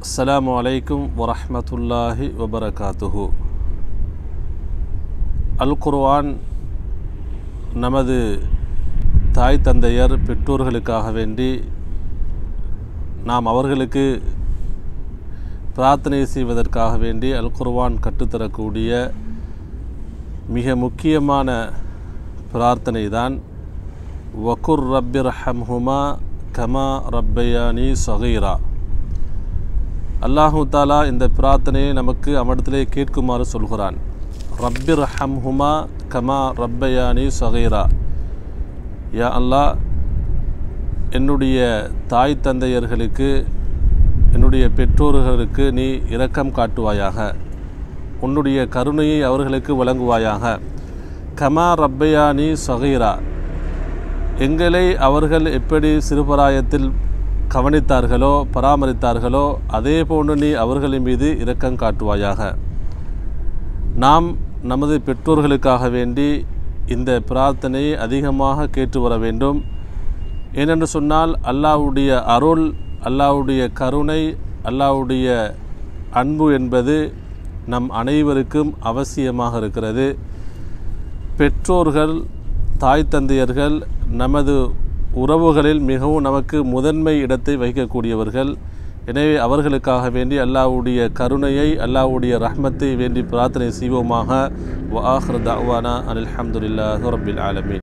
السلام عليكم ورحمة الله وبركاته அல் குர்ஆன் நமது தாய் தந்தையர் பெற்றோர்களுக்காக வேண்டி நாம் அவர்களுக்கு பிரார்த்தனை செய்வதற்காக வேண்டி அல் குர்ஆன் கற்றுத்தரக்கூடிய மிக முக்கியமான பிரார்த்தனை தான் வகுர் ரப்பிர் ஹம்ஹுமா கமா ரப்பயானி சகீரா அல்லாஹு தாலா இந்த பிரார்த்தனையை நமக்கு அவனிடத்திலே கேட்குமாறு சொல்கிறான் ரப்பிர் ஹம்ஹுமா கமா ரப்பயானி சகீரா யா அல்லாஹ் என்னுடைய தாய் தந்தையர்களுக்கு என்னுடைய பெற்றோர்களுக்கு நீ இரக்கம் காட்டுவாயாக உன்னுடைய கருணையை அவர்களுக்கு வழங்குவாயாக கமா ரப்பயானி சகீரா எங்களை அவர்கள் எப்படி சிறுபராயத்தில் கவனித்தார்களோ பராமரித்தார்களோ அதே போன்று நீ அவர்களின் மீது இரக்கம் காட்டுவாயாக நாம் நமது பெற்றோர்களுக்காக வேண்டி இந்த பிரார்த்தனையை அதிகமாக கேட்டு வர வேண்டும் ஏனென்று சொன்னால் அல்லாஹ்வுடைய அருள் அல்லாஹ்வுடைய கருணை அல்லாஹ்வுடைய அன்பு என்பது நம் அனைவருக்கும் அவசியமாக இருக்கிறது பெற்றோர்கள் தாய் தந்தையர்கள் நமது உறவுகளில் மிகவும் நமக்கு முதன்மை இடத்தை வகிக்கக்கூடியவர்கள் எனவே அவர்களுக்காக வேண்டி அல்லாஹ்வுடைய கருணையை அல்லாஹ்வுடைய ரஹ்மத்தை வேண்டி பிரார்த்தனை செய்வோமாக வ ஆஹ்ர் தஅவானா அனில் ஹம்துலில்லாஹி ரப்பில் ஆலமீன்